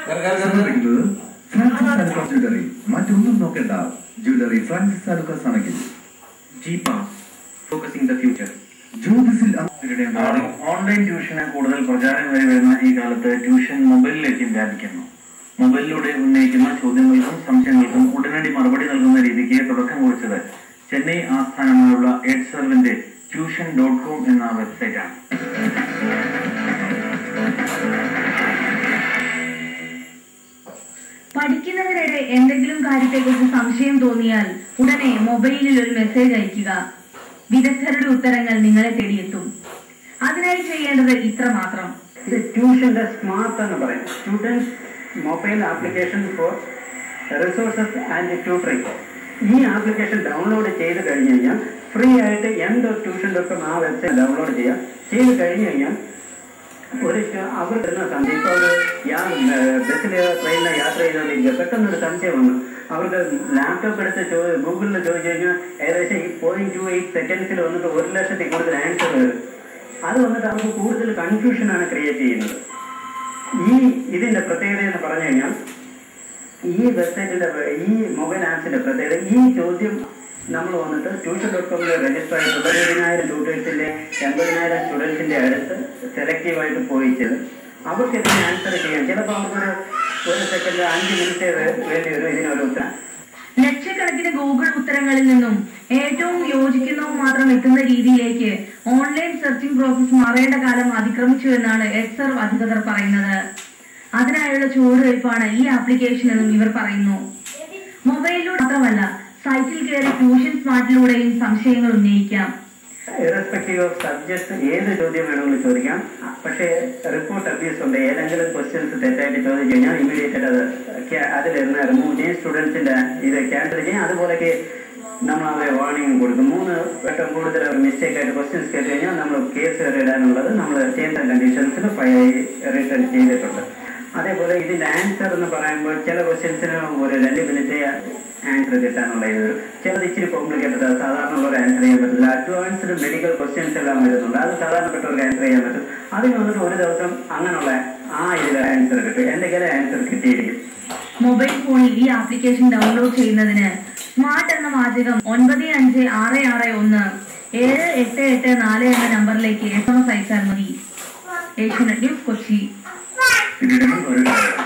സമർപ്പിക്കുന്നത് Francis Alukka jewellery മറ്റൊന്നും നോക്കണ്ട ജ്വല്ലറി ഫ്രാൻസിസ് ആലുക്കാസ് ആണെങ്കിൽ ജി പാസ് ഫോക്കസിംഗ് ദ ഫ്യൂച്ചർ ജ്യോതിസിൽ ഇവരുടെ ഓൺലൈൻ ട്യൂഷന് കൂടുതൽ പ്രചാരം വരെ വരുന്ന ഈ കാലത്ത് ട്യൂഷൻ മൊബൈലിലേക്കും വ്യാപിക്കുന്നു മൊബൈലിലൂടെ ഉന്നയിക്കുന്ന ചോദ്യങ്ങൾക്കും സംശയങ്ങൾക്കും ഉടനടി മറുപടി നൽകുന്ന രീതിക്ക് തുടക്കം കുറിച്ചത് ചെന്നൈ ആസ്ഥാനമായുള്ള എഡ് സർവിന്റെ ട്യൂഷൻ ഡോട്ട് കോം എന്ന വെബ്സൈറ്റാണ് പഠിക്കുന്നതിനിടെ എന്തെങ്കിലും കാര്യത്തെക്കുറിച്ച് സംശയം തോന്നിയാൽ ഉടനെ മൊബൈലിൽ ഒരു മെസ്സേജ് അയക്കുക വിദഗ്ധരുടെ ഉത്തരങ്ങൾ നിങ്ങളെ തേടിയെത്തും അതിനായി ചെയ്യേണ്ടത് ഇത്ര മാത്രം ട്യൂഷന്റെ സ്മാർട്ട് എന്ന് പറയും students mobile application for resources and tutoring ഈ ആപ്ലിക്കേഷൻ ഡൗൺലോഡ് ചെയ്ത് കഴിഞ്ഞ് കഴിഞ്ഞാൽ ഫ്രീ ആയിട്ട് എന്ത് ട്യൂഷൻ ഡോട്ട് ആ വെബ്സൈറ്റ് ഡൗൺലോഡ് ചെയ്യാം ചെയ്ത് കഴിഞ്ഞ് കഴിഞ്ഞാൽ ഒരു ച- അവർ തരുന്ന സംശയം ഇപ്പോൾ ഒരു ബസ്സിൽ ട്രെയിനിൽ യാത്ര ചെയ്തുകൊണ്ടിരിക്കുക പെട്ടെന്ന് ഒരു സംശയം വന്നു അവർക്ക് ലാപ്ടോപ്പ് എടുത്ത് ചോ ഗൂഗിളിൽ ചോദിച്ചു കഴിഞ്ഞാൽ ഏകദേശം ഈ പോയിന്റ് ടു എയ്റ്റ് സെക്കൻഡ്സിൽ വന്നിട്ട് ഒരു ലക്ഷത്തിൽ കൂടുതൽ ആൻസർ വരും അത് വന്നിട്ട് അവർക്ക് കൂടുതൽ കൺഫ്യൂഷനാണ് ക്രിയേറ്റ് ചെയ്യുന്നത് ഈ ഇതിന്റെ പ്രത്യേകത എന്ന് പറഞ്ഞു കഴിഞ്ഞാൽ ഈ വെബ്സൈറ്റിന്റെ ഈ മൊബൈൽ ആപ്സിന്റെ പ്രത്യേകത ഈ ചോദ്യം നമ്മൾ വന്നിട്ട് ട്യൂഷൻ ഡോട്ട് കോമിൽ രജിസ്റ്റർ ആയിട്ടുള്ള ഇരുപതിനായിരം ട്യൂട്ടേഴ്സിന്റെ എൺപതിനായിരം സ്റ്റുഡൻസിന്റെ അടുത്ത് സെലക്റ്റീവ് ആയിട്ട് പോയിച്ചത് അവർക്ക് ഇതിന് ആൻസർ ചെയ്യാം ചിലപ്പോൾ അവർക്കൊരു ഒരു സെക്കൻഡ് അഞ്ച് മിനിറ്റ് വേണ്ടി വരും ഇതിനൊരു ഉത്തരം ലക്ഷക്കണക്കിന് ഗൂഗിൾ ഉത്തരങ്ങളിൽ നിന്നും ഏറ്റവും യോജിക്കുന്നതും മാത്രം എത്തുന്ന രീതിയിലേക്ക് ഓൺലൈൻ സെർച്ചിംഗ് പ്രോസസ് മാറേണ്ട കാലം അതിക്രമിച്ചു എന്നാണ് എഡ്സർവ് അധികൃതർ പറയുന്നത് അതിനായുള്ള ചുവടുവയ്പ്പാണ് ഈ ആപ്ലിക്കേഷൻ എന്നും ഇവർ പറയുന്നു മൊബൈലിലൂടെ മാത്രമല്ല സൈറ്റിൽ കയറി ട്യൂഷൻ സ്മാർട്ടിലൂടെയും സംശയങ്ങൾ ഉന്നയിക്കാം ഇറസ്പെക്റ്റീവ് ഓഫ് സബ്ജക്ട് ഏത് ചോദ്യം വേണമെങ്കിലും ചോദിക്കാം പക്ഷേ റിപ്പോർട്ട് അബ്യൂസ് ഉണ്ട് ഏതെങ്കിലും ക്വസ്റ്റ്യൻസ് തെറ്റായിട്ട് ചോദിച്ചു കഴിഞ്ഞാൽ ഇമീഡിയറ്റ് ആയിട്ട് അത് ക്യാ- അതിലിരുന്ന് റിമൂവ് ചെയ്യും സ്റ്റുഡൻസിന്റെ ഇത് ക്യാൻസൽ ചെയ്യും അതുപോലെയൊക്കെ നമ്മൾ അവരെ വാർണിംഗ് കൊടുക്കും മൂന്ന് വട്ടം കൂടുതൽ മിസ്റ്റേക്ക് ആയിട്ട് ക്വസ്റ്റ്യൻസ് കേട്ട് കഴിഞ്ഞാൽ നമ്മൾ കേസ് വരെ ഇടാനുള്ളത് നമ്മൾ ചെയ്യുന്ന കണ്ടീഷൻസിൽ റിട്ടേൺ ചെയ്തിട്ടുണ്ട് അതേപോലെ ഇതിന്റെ ആൻസർ എന്ന് പറയുമ്പോൾ ചില ക്വസ്റ്റ്യൻസിന് ഒരു രണ്ട് മിനിറ്റ് ആൻസർ കിട്ടാനുള്ള ഇത് വരും. ചിലത് ഇച്ചിരി കോംപ്ലിക്കേറ്റഡ് സാധാരണ ഉള്ളവർ ആൻസർ ചെയ്യാൻ പറ്റില്ല അഡ്വാൻസ്ഡ് മെഡിക്കൽ ക്വസ്റ്റ്യൻസ് എല്ലാം വരുന്നുണ്ട് അത് സാധാരണപ്പെട്ടവർക്ക് ആൻസർ ചെയ്യാൻ പറ്റും അതിന് വന്നിട്ട് ഒരു ദിവസം അങ്ങനെയുള്ള ആ ഇതിൽ ആൻസർ കിട്ടും എന്തെങ്കിലും ആൻസർ കിട്ടിയിരിക്കും മൊബൈൽ ഫോണിൽ ഈ ആപ്ലിക്കേഷൻ ഡൗൺലോഡ് ചെയ്യുന്നതിന് സ്മാർട്ട് എന്ന വാചകം ഒൻപത് അഞ്ച് ആറ് ആറ് ഒന്ന് ഏഴ് എട്ട് എട്ട് നാല് എന്ന നമ്പറിലേക്ക് എസ് എം എസ് അയച്ചാൽ മതി ഏഷ്യനെറ്റ് ന്യൂസ് കൊച്ചി പിന്നീട് ഒരു